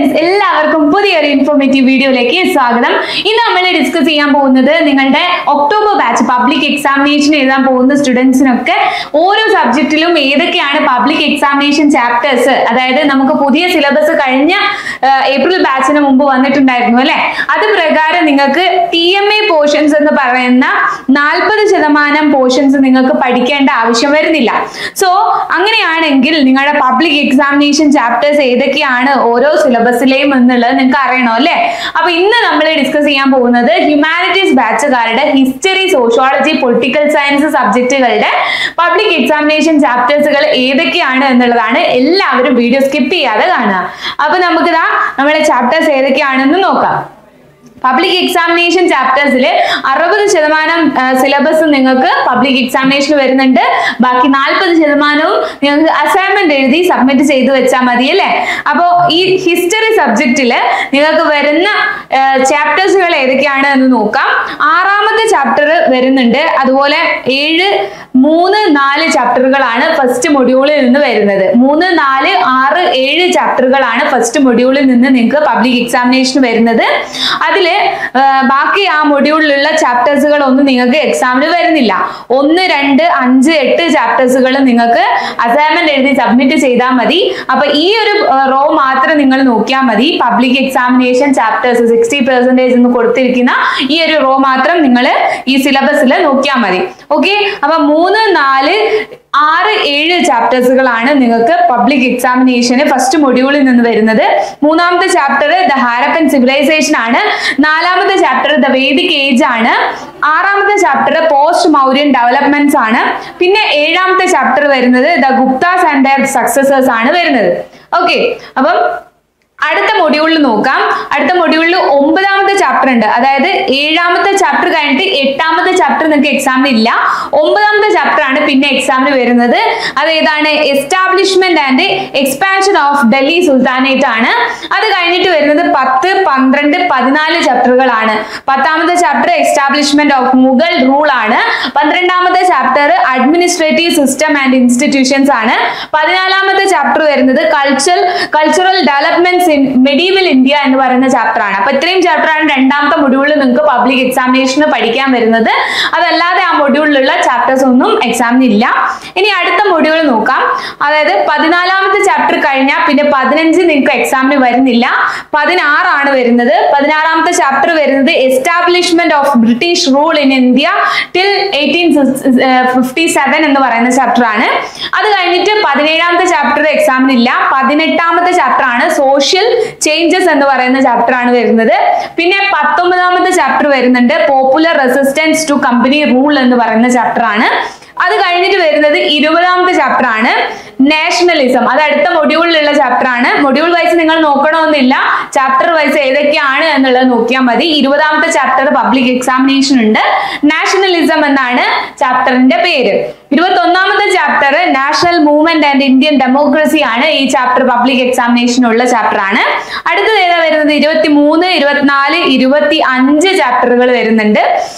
students എല്ലാവർക്കും പുതിയൊരു informative വീഡിയോയിലേക്ക് സ്വാഗതം ഇന്ന് നമ്മൾ ഡിസ്കസ് ചെയ്യാൻ പോകുന്നത് നിങ്ങളുടെ ഒക്ടോബർ ബാച്ച് പബ്ലിക് എക്സാമിനേഷൻ എഴുതാൻ പോകുന്ന സ്റ്റുഡൻസിനൊക്കെ ഓരോ സബ്ജക്റ്റിലും ഏതൊക്കെയാണ് പബ്ലിക് എക്സാമിനേഷൻ ചാപ്റ്റേഴ്സ് അതായത് നമുക്ക് പുതിയ സിലബസ് കഴിഞ്ഞ ഏപ്രിൽ ബാച്ചിന് മുമ്പ് വന്നിട്ടുണ്ടായിരുന്നു അല്ലെ അത് പ്രകാരം നിങ്ങൾക്ക് ടി എം എ പോർഷൻസ് എന്ന് പറയുന്ന നാൽപ്പത് ശതമാനം പോർഷൻസ് നിങ്ങൾക്ക് പഠിക്കേണ്ട ആവശ്യം വരുന്നില്ല സോ അങ്ങനെയാണെങ്കിൽ നിങ്ങളുടെ പബ്ലിക് എക്സാമിനേഷൻ ചാപ്റ്റേഴ്സ് ഏതൊക്കെയാണ് ഓരോ സിലബസിലെയും എന്നുള്ളത് നിങ്ങൾക്ക് അറിയണം അല്ലേ അപ്പൊ ഇന്ന് നമ്മൾ ഡിസ്കസ് ചെയ്യാൻ പോകുന്നത് ഹ്യൂമാനിറ്റീസ് ബാച്ചുകാരുടെ ഹിസ്റ്ററി സോഷ്യോളജി പൊളിറ്റിക്കൽ സയൻസ് സബ്ജക്റ്റുകളുടെ പബ്ലിക് എക്സാമിനേഷൻ ചാപ്റ്റേഴ്സുകൾ ഏതൊക്കെയാണ് എന്നുള്ളതാണ് എല്ലാവരും വീഡിയോ സ്കിപ്പ് ചെയ്യാതെ കാണുക അപ്പൊ നമുക്കിതാ നമ്മുടെ ചാപ്റ്റേഴ്സ് ഏതൊക്കെയാണെന്ന് നോക്കാം പബ്ലിക് എക്സാമിനേഷൻ ചാപ്റ്റേഴ്സിൽ അറുപത് ശതമാനം സിലബസ് നിങ്ങൾക്ക് പബ്ലിക് എക്സാമിനേഷൻ വരുന്നുണ്ട് ബാക്കി നാൽപ്പത് ശതമാനവും നിങ്ങൾക്ക് അസൈൻമെന്റ് എഴുതി സബ്മിറ്റ് ചെയ്ത് വെച്ചാൽ മതി അല്ലേ അപ്പോൾ ഈ ഹിസ്റ്ററി സബ്ജക്റ്റിൽ നിങ്ങൾക്ക് വരുന്ന ചാപ്റ്റേഴ്സുകൾ ഏതൊക്കെയാണ് എന്ന് നോക്കാം ആറാമത്തെ ചാപ്റ്റർ വരുന്നുണ്ട് അതുപോലെ ഏഴ് മൂന്ന് നാല് ചാപ്റ്ററുകളാണ് ഫസ്റ്റ് മൊഡ്യൂളിൽ നിന്ന് വരുന്നത് മൂന്ന് നാല് ആറ് ഏഴ് ചാപ്റ്ററുകളാണ് ഫസ്റ്റ് മൊഡ്യൂളിൽ നിന്ന് നിങ്ങൾക്ക് പബ്ലിക് എക്സാമിനേഷൻ വരുന്നത് അതിൽ ബാക്കി ആ മൊഡ്യൂളിലുള്ള ചാപ്റ്റേഴ്സുകൾ ഒന്നും നിങ്ങൾക്ക് എക്സാമിന് വരുന്നില്ല ഒന്ന് രണ്ട് അഞ്ച് എട്ട് ചാപ്റ്റേഴ്സുകൾ നിങ്ങൾക്ക് അസൈൻമെന്റ് എഴുതി സബ്മിറ്റ് ചെയ്താൽ മതി അപ്പൊ ഈ ഒരു റോ മാത്രം നിങ്ങൾ നോക്കിയാൽ മതി public examination chapters sixty percentage എന്ന് കൊടുത്തിരിക്കുന്ന ഈ ഒരു റോ മാത്രം നിങ്ങൾ ഈ സിലബസിൽ നോക്കിയാൽ മതി ഓക്കെ അപ്പൊ മൂന്ന് നാല് ആറ് ഏഴ് ചാപ്റ്റേഴ്സുകളാണ് നിങ്ങൾക്ക് പബ്ലിക് എക്സാമിനേഷന് ഫസ്റ്റ് മൊഡ്യൂളിൽ നിന്ന് വരുന്നത് മൂന്നാമത്തെ ചാപ്റ്റർ ദ ഹാരപ്പൻ സിവിലൈസേഷൻ ആണ് നാലാമത്തെ ചാപ്റ്റർ ദ വേദിക് ഏജ് ആണ് ആറാമത്തെ ചാപ്റ്റർ പോസ്റ്റ് മൗര്യൻ ഡെവലപ്മെന്റ്സ് ആണ് പിന്നെ ഏഴാമത്തെ ചാപ്റ്റർ വരുന്നത് the Guptas and their successors ആണ് വരുന്നത് ഓക്കെ അപ്പം അടുത്ത മൊഡ്യൂളിൽ നോക്കാം അടുത്ത മൊഡ്യൂളിൽ ഒമ്പതാമത്തെ ചാപ്റ്റർ ഉണ്ട് അതായത് ഏഴാമത്തെ ചാപ്റ്റർ കഴിഞ്ഞിട്ട് എട്ടാമത്തെ ചാപ്റ്റർ നിങ്ങൾക്ക് എക്സാമിന് ഇല്ല ഒമ്പതാമത്തെ ചാപ്റ്റർ ആണ് പിന്നെ എക്സാമിന് വരുന്നത് അത് ഏതാണ് establishment and expansion of Delhi sultanate ആണ് അത് കഴിഞ്ഞിട്ട് വരുന്നത് പത്ത് പന്ത്രണ്ട് പതിനാല് ചാപ്റ്ററുകളാണ് പത്താമത്തെ chapter establishment of Mughal rule ആണ് പന്ത്രണ്ടാമത്തെ chapter administrative system and institutions ആണ് പതിനാലാമത്തെ ചാപ്റ്റർ വരുന്നത് culture cultural developments in medieval India എന്ന് പറയുന്ന ചാപ്റ്റർ ആണ് അപ്പൊ ഇത്രയും ചാപ്റ്റർ ആണ് രണ്ടാമത്തെ മൊഡ്യൂളിൽ നിങ്ങൾക്ക് പബ്ലിക് എക്സാമിനേഷന് പഠിക്കാൻ വരുന്നത് അതല്ലാതെ ആ മൊഡ്യൂളിലുള്ള ചാപ്റ്റേഴ്സ് ഒന്നും എക്സാമിന് ഇല്ല ഇനി അടുത്ത മൊഡ്യൂൾ നോക്കാം അതായത് പതിനാലാമത്തെ ചാപ്റ്റർ കഴിഞ്ഞാൽ പിന്നെ പതിനഞ്ച് നിങ്ങൾക്ക് എക്സാമിന് വരുന്നില്ല പതിനാറാണ് വരുന്നത് പതിനാറാമത്തെ ചാപ്റ്റർ വരുന്നത് establishment of British rule in India till eighteen fifty seven എന്ന് പറയുന്ന ചാപ്റ്റർ ആണ് അത് കഴിഞ്ഞിട്ട് പതിനേഴാമത്തെ ചാപ്റ്റർ എക്സാമിന് ഇല്ല പതിനെട്ടാമത്തെ ചാപ്റ്റർ ആണ് സോഷ്യൽ ചേഞ്ചസ് എന്ന് പറയുന്ന ചാപ്റ്റർ ആണ് വരുന്നത് പിന്നെ പത്തൊമ്പതാമത്തെ ചാപ്റ്റർ വരുന്നുണ്ട് popular resistance to company rule എന്ന് പറയുന്ന ചാപ്റ്റർ ആണ് അത് കഴിഞ്ഞിട്ട് വരുന്നത് ഇരുപതാമത്തെ ചാപ്റ്റർ ആണ് നാഷണലിസം അത് അടുത്ത മൊഡ്യൂളിലുള്ള ചാപ്റ്റർ ആണ് മൊഡ്യൂൾ വൈസ് നിങ്ങൾ നോക്കണമെന്നില്ല ചാപ്റ്റർ വൈസ് ഏതൊക്കെയാണ് എന്നുള്ളത് നോക്കിയാൽ മതി ഇരുപതാമത്തെ ചാപ്റ്റർ പബ്ലിക് എക്സാമിനേഷൻ ഉണ്ട് നാഷണലിസം എന്നാണ് ചാപ്റ്ററിന്റെ പേര് ഇരുപത്തി ഒന്നാമത്തെ chapter national movement and Indian democracy ആണ് ഈ ചാപ്റ്റർ പബ്ലിക് എക്സാമിനേഷനുള്ള ചാപ്റ്റർ ആണ് അടുത്തത് ഏതാ വരുന്നത് ഇരുപത്തി മൂന്ന് ഇരുപത്തിനാല് ഇരുപത്തി അഞ്ച് ചാപ്റ്ററുകൾ വരുന്നുണ്ട്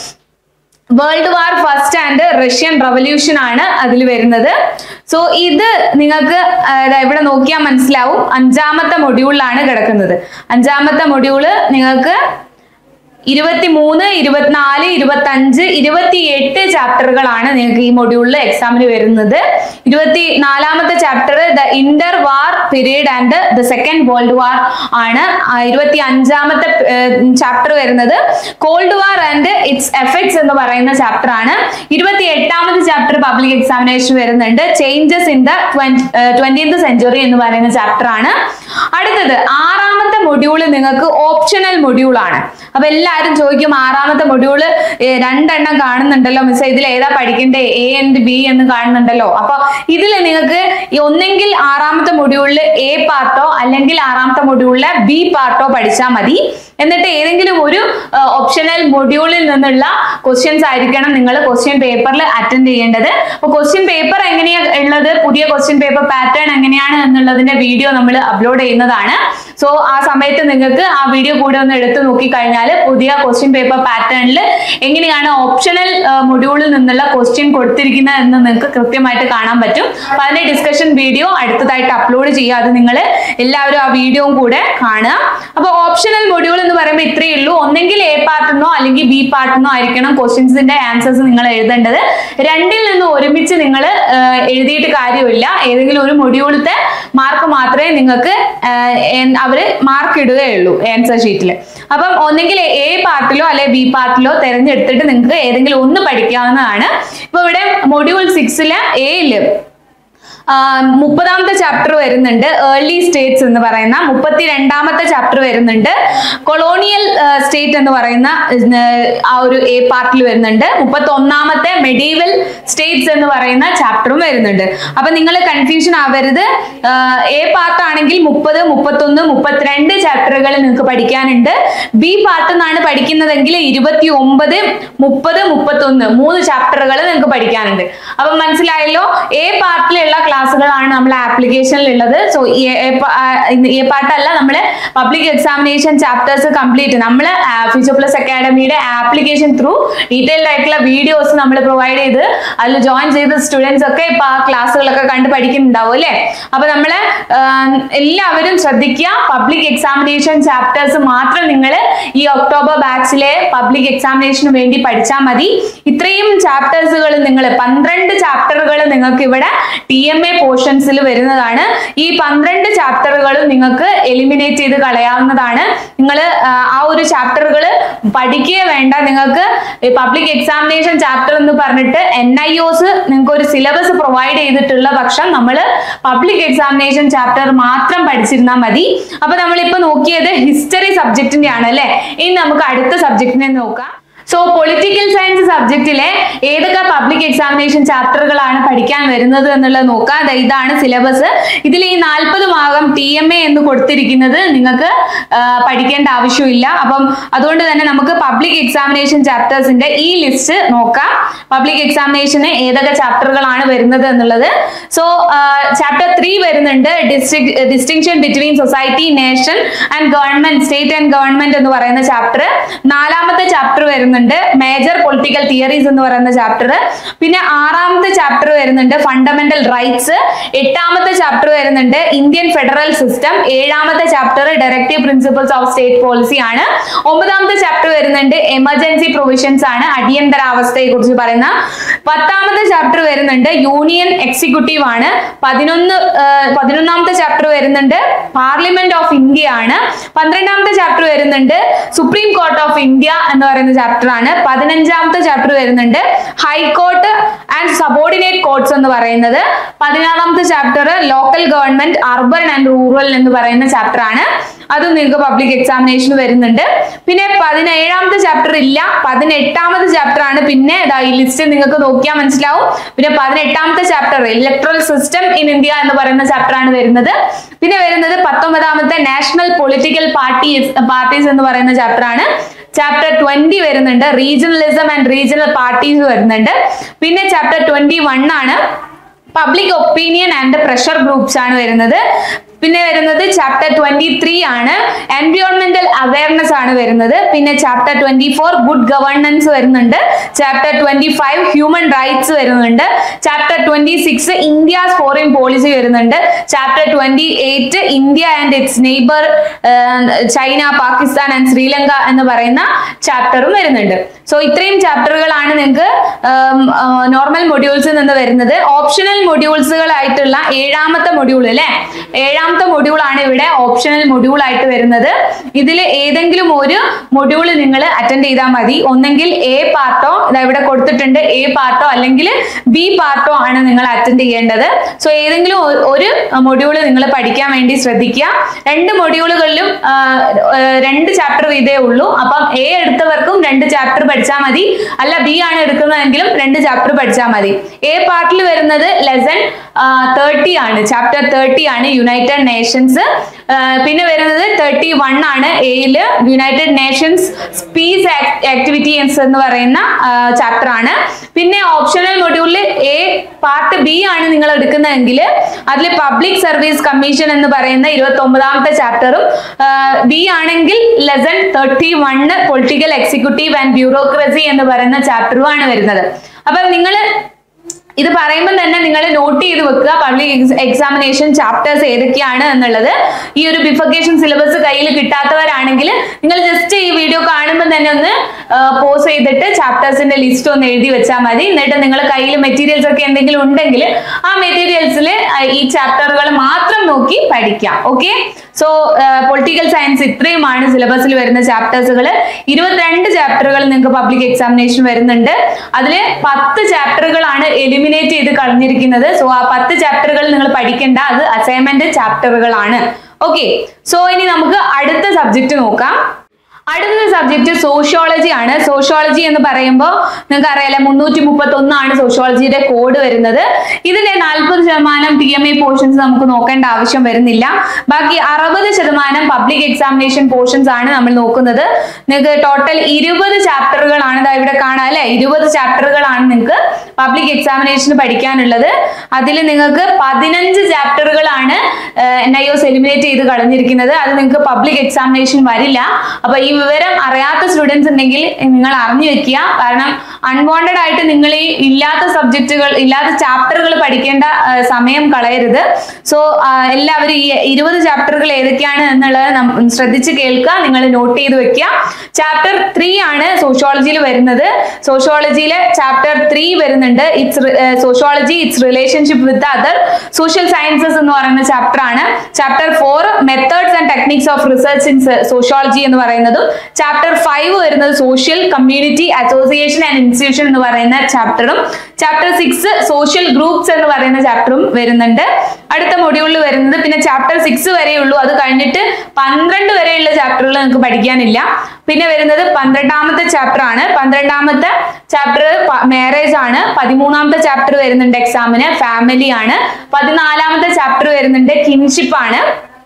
world war first and Russian revolution ആണ് അതിൽ വരുന്നത് സോ ഇത് നിങ്ങൾക്ക് ഇവിടെ നോക്കിയാൽ മനസ്സിലാവും അഞ്ചാമത്തെ മൊഡ്യൂളിലാണ് കിടക്കുന്നത് അഞ്ചാമത്തെ മൊഡ്യൂള് നിങ്ങൾക്ക് ഇരുപത്തി മൂന്ന് ഇരുപത്തിനാല് ഇരുപത്തി അഞ്ച് ഇരുപത്തി എട്ട് ചാപ്റ്ററുകളാണ് നിങ്ങൾക്ക് ഈ മൊഡ്യൂളിൽ എക്സാമിന് വരുന്നത് ഇരുപത്തി നാലാമത്തെ chapter the inter war period and the second world war ആണ് ഇരുപത്തി അഞ്ചാമത്തെ ചാപ്റ്റർ വരുന്നത് cold war and its effects എന്ന് പറയുന്ന ചാപ്റ്റർ ആണ് ഇരുപത്തി എട്ടാമത്തെ ചാപ്റ്റർ പബ്ലിക് എക്സാമിനേഷൻ വരുന്നുണ്ട് changes in the twentieth century എന്ന് പറയുന്ന ചാപ്റ്റർ ആണ് അടുത്തത് ആറാമത്തെ മൊഡ്യൂള് നിങ്ങൾക്ക് ഓപ്ഷണൽ മൊഡ്യൂൾ ആണ് അപ്പൊ എല്ലാവരും ചോദിക്കും ആറാമത്തെ മൊഡ്യൂള് രണ്ടെണ്ണം കാണുന്നുണ്ടല്ലോ മിസ് ഇതിൽ ഏതാ പഠിക്കണ്ടേ എ ആൻഡ് ബി എന്ന് കാണുന്നുണ്ടല്ലോ അപ്പൊ ഇതിൽ നിങ്ങൾക്ക് ഒന്നെങ്കിൽ ആറാമത്തെ മൊഡ്യൂളിൽ എ പാർട്ടോ അല്ലെങ്കിൽ ആറാമത്തെ മൊഡ്യൂളിലെ ബി പാർട്ടോ പഠിച്ചാൽ മതി എന്നിട്ട് ഏതെങ്കിലും ഒരു ഓപ്ഷണൽ മൊഡ്യൂളിൽ നിന്നുള്ള ക്വസ്റ്റ്യൻസ് ആയിരിക്കണം നിങ്ങൾ ക്വസ്റ്റ്യൻ പേപ്പറിൽ അറ്റൻഡ് ചെയ്യേണ്ടത് അപ്പൊ ക്വസ്റ്റ്യൻ പേപ്പർ എങ്ങനെയാ ഉള്ളത് പുതിയ ക്വസ്റ്റ്യൻ പേപ്പർ പാറ്റേൺ എങ്ങനെയാണ് എന്നുള്ളതിന്റെ വീഡിയോ നമ്മൾ അപ്ലോഡ് ചെയ്യുന്നതാണ് സോ ആ സമയത്ത് നിങ്ങൾക്ക് ആ വീഡിയോ കൂടെ ഒന്ന് എടുത്തു നോക്കിക്കഴിഞ്ഞാൽ പുതിയ ക്വസ്റ്റ്യൻ പേപ്പർ പാറ്റേണിൽ എങ്ങനെയാണ് ഓപ്ഷണൽ മൊഡ്യൂളിൽ നിന്നുള്ള ക്വസ്റ്റ്യൻ കൊടുത്തിരിക്കുന്നത് എന്ന് നിങ്ങൾക്ക് കൃത്യമായിട്ട് കാണാൻ പറ്റും അപ്പൊ അതിന്റെ ഡിസ്കഷൻ വീഡിയോ അടുത്തതായിട്ട് അപ്ലോഡ് ചെയ്യുക അത് നിങ്ങൾ എല്ലാവരും ആ വീഡിയോയും കൂടെ കാണുക അപ്പൊ ഓപ്ഷണൽ മൊഡ്യൂൾ എന്ന് പറയുമ്പോൾ ഇത്രയേ ഉള്ളൂ ഒന്നെങ്കിൽ എ പാർട്ടിനോ അല്ലെങ്കിൽ ബി പാർട്ടിനോ ആയിരിക്കണം ക്വസ്റ്റ്യൻസിന്റെ ആൻസേഴ്സ് നിങ്ങൾ എഴുതേണ്ടത് രണ്ടിൽ നിന്ന് ഒരുമിച്ച് നിങ്ങൾ എഴുതിയിട്ട് കാര്യമില്ല ഏതെങ്കിലും ഒരു മൊഡ്യൂളത്തെ മാർക്ക് മാത്രമേ നിങ്ങൾക്ക് അവര് മാർക്ക് ഇടുകയുള്ളൂ ആൻസർ ഷീറ്റിൽ അപ്പം ഒന്നെങ്കിൽ എ പാർട്ടിലോ അല്ലെ ബി പാർട്ടിലോ തിരഞ്ഞെടുത്തിട്ട് നിങ്ങൾക്ക് ഏതെങ്കിലും ഒന്ന് പഠിക്കാവുന്നതാണ് ഇപ്പൊ ഇവിടെ മൊഡ്യൂൾ സിക്സില് എയില് മുപ്പതാമത്തെ ചാപ്റ്റർ വരുന്നുണ്ട് ഏർലി സ്റ്റേറ്റ്സ് എന്ന് പറയുന്ന മുപ്പത്തി രണ്ടാമത്തെ ചാപ്റ്റർ വരുന്നുണ്ട് കൊളോണിയൽ സ്റ്റേറ്റ് എന്ന് പറയുന്ന ഏർ, ആ ഒരു എ പാർട്ടിൽ വരുന്നുണ്ട് മുപ്പത്തി ഒന്നാമത്തെ മെഡീവൽ സ്റ്റേറ്റ്സ് എന്ന് പറയുന്ന ചാപ്റ്ററും വരുന്നുണ്ട് അപ്പൊ നിങ്ങൾ കൺഫ്യൂഷൻ ആവരുത് എ പാർട്ട് ആണെങ്കിൽ മുപ്പത് മുപ്പത്തൊന്ന് മുപ്പത്തിരണ്ട് ചാപ്റ്ററുകൾ നിങ്ങൾക്ക് പഠിക്കാനുണ്ട് ബി പാർട്ട് എന്നാണ് പഠിക്കുന്നതെങ്കിൽ ഇരുപത്തി ഒമ്പത് മുപ്പത് മുപ്പത്തൊന്ന് മൂന്ന് ചാപ്റ്ററുകൾ നിങ്ങൾക്ക് പഠിക്കാനുണ്ട് അപ്പൊ മനസ്സിലായല്ലോ എ പാർട്ടിലുള്ള ക്ലാസ്സുകളാണ് നമ്മൾ ആപ്ലിക്കേഷനിൽ ഉള്ളത് സോ എ പാർട്ടല്ല നമ്മൾ പബ്ലിക് എക്സാമിനേഷൻ ചാപ്റ്റേഴ്സ് കംപ്ലീറ്റ് നമ്മൾ ഫ്യൂച്ചർ പ്ലസ് അക്കാഡമിയുടെ ആപ്ലിക്കേഷൻ ത്രൂ ഡീറ്റെയിൽഡ് ആയിട്ടുള്ള വീഡിയോസ് നമ്മൾ പ്രൊവൈഡ് ചെയ്ത് അതിൽ ജോയിൻ ചെയ്ത സ്റ്റുഡൻസ് ഒക്കെ ഇപ്പൊ ആ ക്ലാസ്സുകളൊക്കെ കണ്ട് പഠിക്കുന്നുണ്ടാവും അല്ലേ അപ്പൊ നമ്മള് ആഹ്, എല്ലാവരും ശ്രദ്ധിക്കുക പബ്ലിക് എക്സാമിനേഷൻ ചാപ്റ്റേഴ്സ് മാത്രം നിങ്ങൾ ഈ ഒക്ടോബർ ബാച്ചിലെ പബ്ലിക് എക്സാമിനേഷന് വേണ്ടി പഠിച്ചാൽ മതി ഇത്രയും ചാപ്റ്റേഴ്സുകൾ നിങ്ങൾ പന്ത്രണ്ട് ചാപ്റ്ററുകൾ നിങ്ങൾക്ക് ഇവിടെ ടി എം എ പോർഷൻസിൽ വരുന്നതാണ് ഈ പന്ത്രണ്ട് ചാപ്റ്ററുകളും നിങ്ങൾക്ക് എലിമിനേറ്റ് ചെയ്ത് കളയാവുന്നതാണ് നിങ്ങൾ ആ ഒരു ചാപ്റ്ററുകൾ പഠിക്കുക വേണ്ട നിങ്ങൾക്ക് പബ്ലിക് എക്സാമിനേഷൻ ചാപ്റ്റർ എന്ന് പറഞ്ഞിട്ട് എൻ ഐ ഒസ് നിങ്ങൾക്ക് ഒരു സിലബസ് പ്രൊവൈഡ് ചെയ്തിട്ടുള്ള പക്ഷം നമ്മൾ പബ്ലിക് എക്സാമിനേഷൻ ചാപ്റ്റർ മാത്രം പഠിച്ചിരുന്നാൽ മതി അപ്പൊ നമ്മളിപ്പോ നോക്കിയത് ഹിസ്റ്ററി സബ്ജക്റ്റിന്റെ ആണ് അല്ലെ ഇനി നമുക്ക് അടുത്ത സബ്ജക്റ്റിനെ നോക്കാം സോ പൊളിറ്റിക്കൽ സയൻസ് സബ്ജക്റ്റിലെ ഏതൊക്കെ പബ്ലിക് എക്സാമിനേഷൻ ചാപ്റ്ററുകളാണ് പഠിക്കാൻ വരുന്നത് എന്നുള്ളത് നോക്കാം ദാ ഇതാണ് സിലബസ് ഇതിൽ ഈ നാൽപ്പത് ഭാഗം ടി എം എ എന്ന് കൊടുത്തിരിക്കുന്നത് നിങ്ങൾക്ക് ആ, പഠിക്കേണ്ട ആവശ്യമില്ല അപ്പം അതുകൊണ്ട് തന്നെ നമുക്ക് പബ്ലിക് എക്സാമിനേഷൻ ചാപ്റ്റേഴ്സിന്റെ ഈ ലിസ്റ്റ് നോക്കാം പബ്ലിക് എക്സാമിനേഷന് ഏതൊക്കെ ചാപ്റ്ററുകളാണ് വരുന്നത് എന്നുള്ളത് സോ ചാപ്റ്റർ ത്രീ വരുന്നുണ്ട് district distinction between society nation and government state and government എന്ന് പറയുന്ന ചാപ്റ്റർ നാലാമത്തെ ചാപ്റ്റർ വരുന്നുണ്ട് മേജർ പൊളിറ്റിക്കൽ തിയറീസ് എന്ന് പറയുന്ന ചാപ്റ്റർ പിന്നെ ആറാമത്തെ ചാപ്റ്റർ വരുന്നുണ്ട് ഫണ്ടമെന്റൽ റൈറ്റ്സ് എട്ടാമത്തെ ചാപ്റ്റർ വരുന്നുണ്ട് ഇന്ത്യൻ ഫെഡറൽ സിസ്റ്റം ഏഴാമത്തെ chapter directive principles of state policy ആണ് ഒമ്പതാമത്തെ ചാപ്റ്റർ വരുന്നുണ്ട് എമർജൻസി പ്രൊവിഷൻസ് ആണ് അടിയന്തരാവസ്ഥയെ കുറിച്ച് പറയുന്ന പത്താമത്തെ ചാപ്റ്റർ വരുന്നുണ്ട് യൂണിയൻ എക്സിക്യൂട്ടീവ് ആണ് പതിനൊന്ന് ആഹ് പതിനൊന്നാമത്തെ ചാപ്റ്റർ വരുന്നുണ്ട് പാർലമെന്റ് ഓഫ് ഇന്ത്യ ആണ് പന്ത്രണ്ടാമത്തെ ചാപ്റ്റർ വരുന്നുണ്ട് സുപ്രീം കോർട്ട് ഓഫ് ഇന്ത്യ എന്ന് പറയുന്ന ചാപ്റ്റർ ആണ് പതിനഞ്ചാമത്തെ ചാപ്റ്റർ വരുന്നുണ്ട് ഹൈക്കോർട്ട് ആൻഡ് സബോർഡിനേറ്റ് കോർട്സ് എന്ന് പറയുന്നത് പതിനാറാമത്തെ chapter local government urban and rural എന്ന് പറയുന്ന ചാപ്റ്റർ ആണ് അതും നിങ്ങൾക്ക് പബ്ലിക് എക്സാമിനേഷൻ വരുന്നുണ്ട് പിന്നെ പതിനേഴാമത്തെ ചാപ്റ്റർ ഇല്ല പതിനെട്ടാമത്തെ ചാപ്റ്റർ ആണ് പിന്നെ ദാ ഈ ലിസ്റ്റ് നിങ്ങൾക്ക് നോക്കിയാൽ മനസ്സിലാവും പിന്നെ പതിനെട്ടാമത്തെ chapter electoral system in India എന്ന് പറയുന്ന ചാപ്റ്റർ ആണ് വരുന്നത് പിന്നെ വരുന്നത് പത്തൊമ്പതാമത്തെ നാഷണൽ പൊളിറ്റിക്കൽ പാർട്ടീസ് പാർട്ടീസ് എന്ന് പറയുന്ന ചാപ്റ്റർ ആണ് ചാപ്റ്റർ ട്വന്റി വരുന്നുണ്ട് റീജിയണലിസം ആൻഡ് റീജിയണൽ പാർട്ടീസ് വരുന്നുണ്ട് പിന്നെ ചാപ്റ്റർ ട്വന്റി വൺ ആണ് public opinion and pressure groups ആണ് വരുന്നത് പിന്നെ വരുന്നത് ചാപ്റ്റർ ട്വന്റി ത്രീ ആണ് എൻവിയോൺമെന്റൽ അവയർനെസ് ആണ് വരുന്നത് പിന്നെ chapter twenty four good governance വരുന്നുണ്ട് chapter twenty five human rights വരുന്നുണ്ട് chapter twenty six India's foreign policy വരുന്നുണ്ട് chapter twenty eight India and its neighbour China Pakistan and Sri എന്ന് പറയുന്ന ചാപ്റ്ററും വരുന്നുണ്ട് സോ ഇത്രയും ചാപ്റ്ററുകളാണ് നിങ്ങൾക്ക് നോർമൽ മൊഡ്യൂൾസിൽ നിന്ന് വരുന്നത് ഓപ്ഷണൽ മൊഡ്യൂൾസുകളായിട്ടുള്ള ഏഴാമത്തെ മൊഡ്യൂൾ അല്ലെ ഏഴാമത്തെ മൊഡ്യൂൾ ആണ് ഇവിടെ ഓപ്ഷണൽ മൊഡ്യൂൾ ആയിട്ട് വരുന്നത് ഇതിൽ ഏതെങ്കിലും ഒരു മൊഡ്യൂൾ നിങ്ങൾ അറ്റൻഡ് ചെയ്താൽ മതി ഒന്നെങ്കിൽ എ പാർട്ടോ ഇതാ ഇവിടെ കൊടുത്തിട്ടുണ്ട് എ പാർട്ടോ അല്ലെങ്കിൽ ബി പാർട്ടോ ആണ് നിങ്ങൾ അറ്റൻഡ് ചെയ്യേണ്ടത് സോ ഏതെങ്കിലും ഒ- ഒരു മൊഡ്യൂൾ നിങ്ങൾ പഠിക്കാൻ വേണ്ടി ശ്രദ്ധിക്കുക രണ്ട് മൊഡ്യൂളുകളിലും ആ, ആ, രണ്ട് ചാപ്റ്റർ ഇതേ ഉള്ളൂ അപ്പം എ എടുത്തവർക്കും രണ്ട് ചാപ്റ്റർ പഠിച്ചാൽ മതി അല്ല ബി ആണ് എടുക്കുന്നതെങ്കിലും രണ്ട് ചാപ്റ്റർ പഠിച്ചാൽ മതി എ പാർട്ടിൽ വരുന്നത് ലെസൺ തേർട്ടി ആണ് ചാപ്റ്റർ തേർട്ടി ആണ് യുണൈറ്റഡ് നേഷൻസ് പിന്നെ വരുന്നത് തേർട്ടി വൺ ആണ് എയില് യുണൈറ്റഡ് നേഷൻസ് പീസ് ആക്ടിവിറ്റീസ് എന്ന് പറയുന്ന ചാപ്റ്റർ ആണ് പിന്നെ ഓപ്ഷണൽ മൊഡ്യൂളിൽ എ പാർട്ട് ബി ആണ് നിങ്ങൾ എടുക്കുന്നതെങ്കിൽ അതിൽ പബ്ലിക് സർവീസ് കമ്മീഷൻ എന്ന് പറയുന്ന ഇരുപത്തി ഒമ്പതാമത്തെ ചാപ്റ്ററും ബി ആണെങ്കിൽ lesson thirty one political executive and bureaucracy എന്ന് പറയുന്ന ചാപ്റ്ററും ആണ് വരുന്നത് അപ്പൊ നിങ്ങൾ ഇത് പറയുമ്പോൾ തന്നെ നിങ്ങൾ നോട്ട് ചെയ്ത് വെക്കുക പബ്ലിക് എക്സാമിനേഷൻ ചാപ്റ്റേഴ്സ് ഏതൊക്കെയാണ് എന്നുള്ളത് ഈ ഒരു ബിഫക്കേഷൻ സിലബസ് കയ്യിൽ കിട്ടാത്തവരാണെങ്കിൽ നിങ്ങൾ ജസ്റ്റ് ഈ വീഡിയോ കാണുമ്പോൾ തന്നെ ഒന്ന് പോസ് ചെയ്തിട്ട് ചാപ്റ്റേഴ്സിന്റെ ലിസ്റ്റ് ഒന്ന് എഴുതി വെച്ചാൽ മതി എന്നിട്ട് നിങ്ങൾ കയ്യിൽ മെറ്റീരിയൽസ് ഒക്കെ എന്തെങ്കിലും ഉണ്ടെങ്കിൽ ആ മെറ്റീരിയൽസിൽ ഈ ചാപ്റ്ററുകൾ മാത്രം നോക്കി പഠിക്കാം ഓക്കെ സോ പൊളിറ്റിക്കൽ സയൻസ് ഇത്രയുമാണ് സിലബസിൽ വരുന്ന ചാപ്റ്റേഴ്സുകൾ ഇരുപത്തിരണ്ട് ചാപ്റ്ററുകൾ നിങ്ങൾക്ക് പബ്ലിക് എക്സാമിനേഷൻ വരുന്നുണ്ട് അതിൽ പത്ത് ചാപ്റ്ററുകളാണ് എലിമിനേറ്റ് ചെയ്ത് കളഞ്ഞിരിക്കുന്നത് സോ ആ പത്ത് ചാപ്റ്ററുകൾ നിങ്ങൾ പഠിക്കേണ്ട അത് അസൈൻമെന്റ് ചാപ്റ്ററുകളാണ് ഓക്കെ സോ ഇനി നമുക്ക് അടുത്ത സബ്ജക്റ്റ് നോക്കാം അടുത്ത സബ്ജക്ട് സോഷ്യോളജി ആണ് സോഷ്യോളജി എന്ന് പറയുമ്പോൾ നിങ്ങൾക്ക് അറിയാലോ മുന്നൂറ്റി മുപ്പത്തി ഒന്നാണ് സോഷ്യോളജിയുടെ കോഡ് വരുന്നത് ഇതിന്റെ നാൽപ്പത് ശതമാനം ടി എം എ പോർഷൻസ് നമുക്ക് നോക്കേണ്ട ആവശ്യം വരുന്നില്ല ബാക്കി അറുപത് ശതമാനം പബ്ലിക് എക്സാമിനേഷൻ പോർഷൻസ് ആണ് നമ്മൾ നോക്കുന്നത് നിങ്ങൾക്ക് ടോട്ടൽ ഇരുപത് ചാപ്റ്ററുകളാണ് ഇതാ ഇവിടെ കാണാം അല്ലെ ഇരുപത് ചാപ്റ്ററുകളാണ് നിങ്ങൾക്ക് പബ്ലിക് എക്സാമിനേഷന് പഠിക്കാനുള്ളത് അതിൽ നിങ്ങൾക്ക് പതിനഞ്ച് ചാപ്റ്ററുകളാണ് എൻ ഐ ഒസ് എലിമിനേറ്റ് ചെയ്ത് കളഞ്ഞിരിക്കുന്നത് അത് നിങ്ങൾക്ക് പബ്ലിക് എക്സാമിനേഷൻ വരില്ല അപ്പൊ ഈ വിവരം അറിയാത്ത സ്റ്റുഡൻസ് ഉണ്ടെങ്കിൽ നിങ്ങൾ അറിഞ്ഞു വെക്കുക കാരണം അൺവാണ്ടഡ് ആയിട്ട് നിങ്ങൾ ഈ ഇല്ലാത്ത സബ്ജക്റ്റുകൾ ഇല്ലാത്ത ചാപ്റ്ററുകൾ പഠിക്കേണ്ട ആ, സമയം കളയരുത് സോ എല്ലാവരും ഈ ഇരുപത് ചാപ്റ്ററുകൾ ഏതൊക്കെയാണ് എന്നുള്ളത് നം- ശ്രദ്ധിച്ച് കേൾക്കുക നിങ്ങൾ നോട്ട് ചെയ്ത് വെക്കുക ചാപ്റ്റർ ത്രീ ആണ് സോഷ്യോളജിയിൽ വരുന്നത് സോഷ്യോളജിയിലെ ചാപ്റ്റർ ത്രീ വരുന്നുണ്ട് its sociology its relationship with other social sciences എന്ന് പറയുന്ന ചാപ്റ്റർ ആണ് chapter four methods and techniques of research in sociology എന്ന് പറയുന്നതും ചാപ്റ്റർ ഫൈവ് വരുന്നത് social community association and institution എന്ന് പറയുന്ന ചാപ്റ്ററും ചാപ്റ്റർ സിക്സ് സോഷ്യൽ ഗ്രൂപ്പ്സ് എന്ന് പറയുന്ന ചാപ്റ്ററും വരുന്നുണ്ട് അടുത്ത മൊഡ്യൂളിൽ വരുന്നത് പിന്നെ ചാപ്റ്റർ സിക്സ് വരെയുള്ളൂ അത് കഴിഞ്ഞിട്ട് പന്ത്രണ്ട് വരെയുള്ള ചാപ്റ്ററുകൾ നിങ്ങൾക്ക് പഠിക്കാനില്ല പിന്നെ വരുന്നത് പന്ത്രണ്ടാമത്തെ ചാപ്റ്റർ ആണ് പന്ത്രണ്ടാമത്തെ ചാപ്റ്റർ മാരേജ് ആണ് പതിമൂന്നാമത്തെ ചാപ്റ്റർ വരുന്നുണ്ട് എക്സാമിന് ഫാമിലി ആണ് പതിനാലാമത്തെ ചാപ്റ്റർ വരുന്നുണ്ട് കിൻഷിപ്പ് ആണ്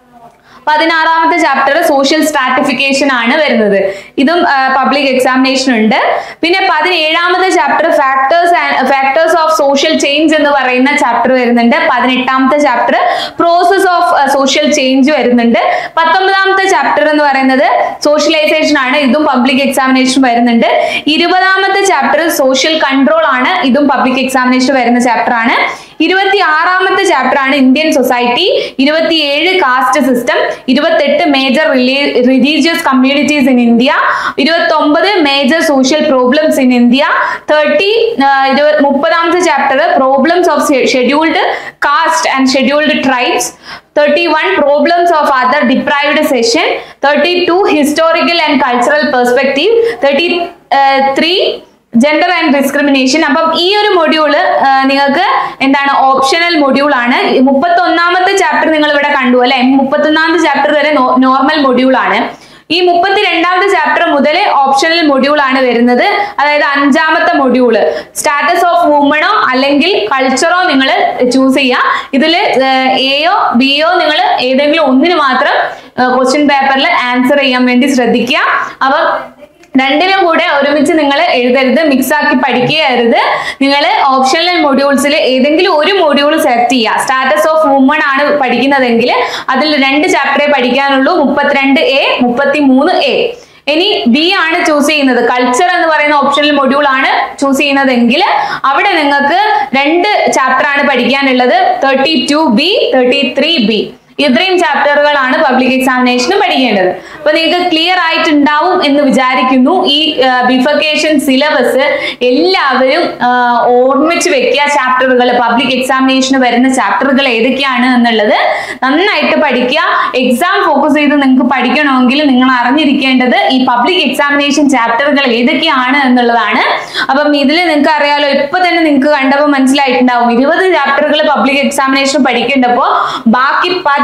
പതിനാറാമത്തെ ചാപ്റ്റർ സോഷ്യൽ സ്ട്രാറ്റിഫിക്കേഷൻ ആണ് വരുന്നത് ഇതും പബ്ലിക് എക്സാമിനേഷൻ ഉണ്ട് പിന്നെ പതിനേഴാമത്തെ chapter factors factors of social change എന്ന് പറയുന്ന ചാപ്റ്റർ വരുന്നുണ്ട് പതിനെട്ടാമത്തെ chapter process of social change വരുന്നുണ്ട് പത്തൊമ്പതാമത്തെ ചാപ്റ്റർ എന്ന് പറയുന്നത് സോഷ്യലൈസേഷൻ ആണ് ഇതും പബ്ലിക് എക്സാമിനേഷൻ വരുന്നുണ്ട് ഇരുപതാമത്തെ ചാപ്റ്റർ സോഷ്യൽ കൺട്രോൾ ആണ് ഇതും പബ്ലിക് എക്സാമിനേഷൻ വരുന്ന ചാപ്റ്റർ ആണ് ഇരുപത്തി ആറാമത്തെ ചാപ്റ്റർ ആണ് ഇന്ത്യൻ സൊസൈറ്റി ഇരുപത്തിയേഴ് കാസ്റ്റ് സിസ്റ്റം ഇരുപത്തെട്ട് major religious communities in India ഇരുപത്തി ഒമ്പത് major social problems in India thirty മുപ്പതാമത്തെ chapter problems of scheduled caste and scheduled tribes thirty one problems of other deprived section thirty two historical and cultural perspective thirty three gender and discrimination അപ്പം ഈ ഒരു module നിങ്ങൾക്ക് എന്താണ് optional module ആണ് മുപ്പത്തി ഒന്നാമത്തെ chapter നിങ്ങൾ ഇവിടെ കണ്ടു അല്ലെ മുപ്പത്തി ഒന്നാമത്തെ ചാപ്റ്റർ വരെ നോർമൽ മൊഡ്യൂൾ ആണ് ഈ മുപ്പത്തി രണ്ടാമത്തെ ചാപ്റ്റർ മുതൽ ഓപ്ഷണൽ മൊഡ്യൂൾ ആണ് വരുന്നത് അതായത് അഞ്ചാമത്തെ മൊഡ്യൂള് സ്റ്റാറ്റസ് ഓഫ് വുമണോ അല്ലെങ്കിൽ കൾച്ചറോ നിങ്ങൾ ചൂസ് ചെയ്യുക ഇതിൽ എയോ ബിയോ നിങ്ങൾ ഏതെങ്കിലും ഒന്നിന് മാത്രം ക്വസ്റ്റ്യൻ പേപ്പറിൽ ആൻസർ ചെയ്യാൻ വേണ്ടി ശ്രദ്ധിക്കുക അപ്പം രണ്ടിനും കൂടെ ഒരുമിച്ച് നിങ്ങൾ എഴുതരുത് മിക്സ് ആക്കി പഠിക്കുകയരുത് നിങ്ങൾ ഓപ്ഷണൽ മൊഡ്യൂൾസിൽ ഏതെങ്കിലും ഒരു മൊഡ്യൂൾ സെലക്ട് ചെയ്യുക സ്റ്റാറ്റസ് ഓഫ് വുമൺ ആണ് പഠിക്കുന്നതെങ്കിൽ അതിൽ രണ്ട് ചാപ്റ്ററേ പഠിക്കാനുള്ളൂ മുപ്പത്തിരണ്ട് എ മുപ്പത്തി മൂന്ന് എ ഇനി ബി ആണ് ചൂസ് ചെയ്യുന്നത് കൾച്ചർ എന്ന് പറയുന്ന ഓപ്ഷണൽ മൊഡ്യൂൾ ആണ് ചൂസ് ചെയ്യുന്നതെങ്കിൽ അവിടെ നിങ്ങൾക്ക് രണ്ട് ചാപ്റ്റർ ആണ് പഠിക്കാനുള്ളത് thirty two B thirty three B ഇത്രയും ചാപ്റ്ററുകളാണ് പബ്ലിക് എക്സാമിനേഷന് പഠിക്കേണ്ടത് അപ്പൊ നിങ്ങൾക്ക് ക്ലിയർ ആയിട്ടുണ്ടാവും എന്ന് വിചാരിക്കുന്നു ഈ ബിഫക്കേഷൻ സിലബസ് എല്ലാവരും ആ, ഓർമ്മിച്ച് വെക്കുക ചാപ്റ്ററുകൾ പബ്ലിക് എക്സാമിനേഷന് വരുന്ന ചാപ്റ്ററുകൾ ഏതൊക്കെയാണ് എന്നുള്ളത് നന്നായിട്ട് പഠിക്കുക എക്സാം ഫോക്കസ് ചെയ്ത് നിങ്ങൾക്ക് പഠിക്കണമെങ്കിൽ നിങ്ങൾ അറിഞ്ഞിരിക്കേണ്ടത് ഈ പബ്ലിക് എക്സാമിനേഷൻ ചാപ്റ്ററുകൾ ഏതൊക്കെയാണ് എന്നുള്ളതാണ് അപ്പം ഇതിൽ നിങ്ങൾക്ക് അറിയാലോ ഇപ്പൊ തന്നെ നിങ്ങൾക്ക് കണ്ടപ്പോൾ മനസ്സിലായിട്ടുണ്ടാവും ഇരുപത് ചാപ്റ്ററുകൾ പബ്ലിക് എക്സാമിനേഷൻ പഠിക്കേണ്ടപ്പോൾ ബാക്കി പതിനഞ്ച്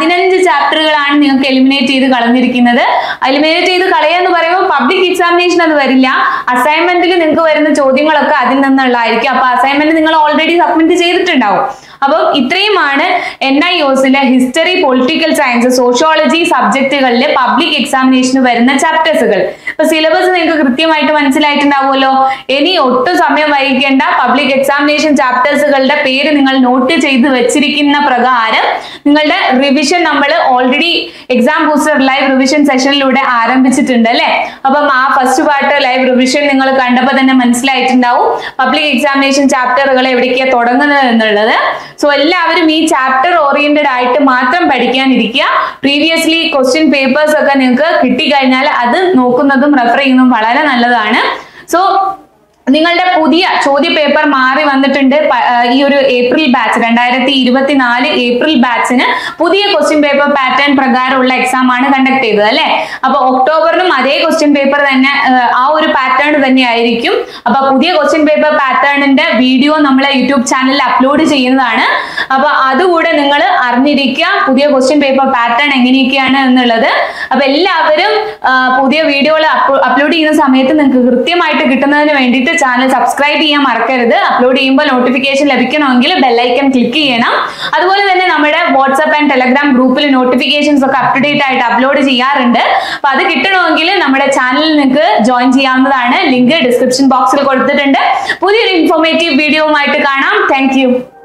പതിനഞ്ച് ചാപ്റ്ററുകളാണ് നിങ്ങൾക്ക് എലിമിനേറ്റ് ചെയ്ത് കളഞ്ഞിരിക്കുന്നത് എലിമിനേറ്റ് ചെയ്ത് കളയാന്ന് പറയുമ്പോൾ പബ്ലിക് എക്സാമിനേഷൻ അത് വരില്ല അസൈൻമെന്റിൽ നിങ്ങൾക്ക് വരുന്ന ചോദ്യങ്ങളൊക്കെ അതിൽ നിന്നുള്ളതായിരിക്കും അപ്പൊ അസൈൻമെന്റ് നിങ്ങൾ ഓൾറെഡി സബ്മിറ്റ് ചെയ്തിട്ടുണ്ടാവും അപ്പം ഇത്രയുമാണ് എൻ ഐ ഒസിലെ ഹിസ്റ്ററി പൊളിറ്റിക്കൽ സയൻസ് സോഷ്യോളജി സബ്ജക്റ്റുകളിൽ പബ്ലിക് എക്സാമിനേഷന് വരുന്ന ചാപ്റ്റേഴ്സുകൾ ഇപ്പൊ സിലബസ് നിങ്ങൾക്ക് കൃത്യമായിട്ട് മനസ്സിലായിട്ടുണ്ടാവുമല്ലോ ഇനി ഒട്ടും സമയം വൈകിക്കേണ്ട പബ്ലിക് എക്സാമിനേഷൻ ചാപ്റ്റേഴ്സുകളുടെ പേര് നിങ്ങൾ നോട്ട് ചെയ്ത് വെച്ചിരിക്കുന്ന പ്രകാരം നിങ്ങളുടെ റിവിഷൻ നമ്മൾ already exam booster live revision സെഷനിലൂടെ ആരംഭിച്ചിട്ടുണ്ട് അല്ലെ അപ്പം ആ ഫസ്റ്റ് പാർട്ട് ലൈവ് റിവിഷൻ നിങ്ങൾ കണ്ടപ്പോൾ തന്നെ മനസ്സിലായിട്ടുണ്ടാവും പബ്ലിക് എക്സാമിനേഷൻ ചാപ്റ്ററുകൾ എവിടേക്കാണ് തുടങ്ങുന്നത് എന്നുള്ളത് സോ എല്ലാവരും ഈ ചാപ്റ്റർ ഓറിയന്റഡ് ആയിട്ട് മാത്രം പഠിക്കാനിരിക്കുക പ്രീവിയസ്ലി ക്വസ്റ്റ്യൻ പേപ്പേഴ്സ് ഒക്കെ നിങ്ങൾക്ക് കിട്ടിക്കഴിഞ്ഞാൽ അത് നോക്കുന്നതും റെഫർ ചെയ്യുന്നതും വളരെ നല്ലതാണ് സോ നിങ്ങളുടെ പുതിയ ചോദ്യ പേപ്പർ മാറി വന്നിട്ടുണ്ട് പ- ആ, ഈ ഒരു ഏപ്രിൽ ബാച്ച് രണ്ടായിരത്തി ഇരുപത്തിനാല് ഏപ്രിൽ ബാച്ചിന് പുതിയ ക്വസ്റ്റ്യൻ പേപ്പർ പാറ്റേൺ പ്രകാരമുള്ള എക്സാം ആണ് കണ്ടക്ട് ചെയ്തത് അല്ലെ അപ്പൊ ഒക്ടോബറിനും അതേ ക്വസ്റ്റ്യൻ പേപ്പർ തന്നെ ആ, ആ ഒരു പാറ്റേൺ തന്നെ ആയിരിക്കും അപ്പൊ പുതിയ ക്വസ്റ്റ്യൻ പേപ്പർ പാറ്റേണിന്റെ വീഡിയോ നമ്മളെ യൂട്യൂബ് ചാനലിൽ അപ്ലോഡ് ചെയ്യുന്നതാണ് അപ്പൊ അതുകൂടെ നിങ്ങൾ അറിഞ്ഞിരിക്കുക പുതിയ ക്വസ്റ്റ്യൻ പേപ്പർ പാറ്റേൺ എങ്ങനെയൊക്കെയാണ് എന്നുള്ളത് അപ്പൊ എല്ലാവരും ആ, പുതിയ വീഡിയോകൾ അപ്ലോഡ് ചെയ്യുന്ന സമയത്ത് നിങ്ങൾക്ക് കൃത്യമായിട്ട് കിട്ടുന്നതിന് വേണ്ടിയിട്ട് ചാനൽ സബ്സ്ക്രൈബ് ചെയ്യാൻ മറക്കരുത് അപ്ലോഡ് ചെയ്യുമ്പോൾ നോട്ടിഫിക്കേഷൻ ലഭിക്കണമെങ്കിൽ ബെല്ലൈക്കൺ ക്ലിക്ക് ചെയ്യണം അതുപോലെ തന്നെ നമ്മുടെ വാട്സ്ആപ്പ് ആൻഡ് ടെലഗ്രാം ഗ്രൂപ്പിൽ നോട്ടിഫിക്കേഷൻസ് ഒക്കെ അപ് ടു ഡേറ്റ് ആയിട്ട് അപ്ലോഡ് ചെയ്യാറുണ്ട് അപ്പൊ അത് കിട്ടണമെങ്കിൽ നമ്മുടെ ചാനലിൽ നിങ്ങൾക്ക് ജോയിൻ ചെയ്യാവുന്നതാണ് ലിങ്ക് ഡിസ്ക്രിപ്ഷൻ ബോക്സിൽ കൊടുത്തിട്ടുണ്ട് പുതിയൊരു ഇൻഫോർമേറ്റീവ് വീഡിയോവുമായിട്ട് കാണാം താങ്ക്